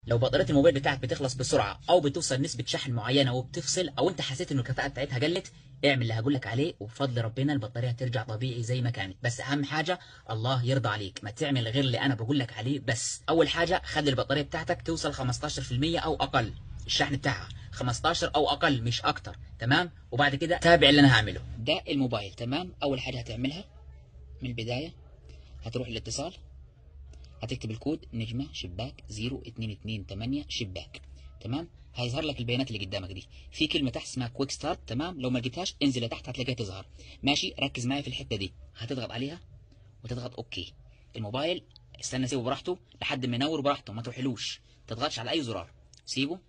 لو بطاريه الموبايل بتاعك بتخلص بسرعه او بتوصل نسبه شحن معينه وبتفصل او انت حسيت انه الكفاءه بتاعتها قلت اعمل اللي هقول لك عليه وبفضل ربنا البطاريه هترجع طبيعي زي ما كانت بس اهم حاجه الله يرضى عليك ما تعمل غير اللي انا بقول لك عليه بس اول حاجه خلي البطاريه بتاعتك توصل 15% او اقل الشحن بتاعها 15 او اقل مش اكتر تمام وبعد كده تابع اللي انا هعمله ده الموبايل تمام اول حاجه هتعملها من البدايه هتروح الاتصال هتكتب الكود نجمة شباك 0228 شباك تمام هيظهر لك البيانات اللي قدامك دي في كلمة تحت اسمها كويك ستارت تمام لو ما لقيتهاش انزل لتحت هتلاقيها تظهر ماشي ركز معايا في الحتة دي هتضغط عليها وتضغط اوكي الموبايل استنى سيبه براحته لحد ما ينور براحته ما تروحلوش تضغطش على اي زرار سيبه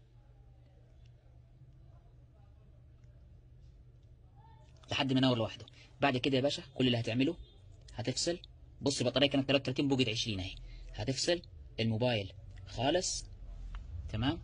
لحد ما ينور لوحده بعد كده يا باشا كل اللي هتعمله هتفصل بص البطاريه كانت 33 بوجت 20 اهي هتفصل الموبايل خالص تمام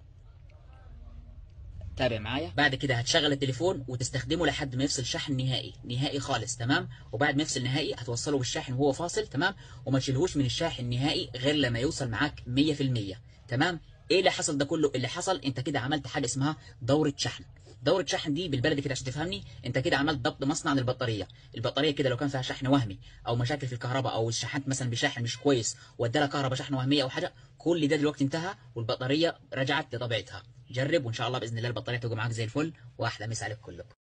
تابع معايا بعد كده هتشغل التليفون وتستخدمه لحد ما يفصل شحن نهائي نهائي خالص تمام وبعد ما يفصل نهائي هتوصله بالشاحن وهو فاصل تمام وما تشيلهوش من الشاحن نهائي غير لما يوصل معاك 100% تمام ايه اللي حصل ده كله اللي حصل انت كده عملت حاجه اسمها دوره شحن دورة شحن دي بالبلدي كده عشان تفهمني انت كده عملت ضبط مصنع للبطاريه البطاريه كده لو كان فيها شحن وهمي او مشاكل في الكهرباء او شحنت مثلا بشاحن مش كويس وادالها كهرباء شحن وهميه او حاجه كل ده دلوقتي انتهى والبطاريه رجعت لطبيعتها جرب وان شاء الله باذن الله البطاريه تبقى معاك زي الفل واحلى مسا عليك كلكم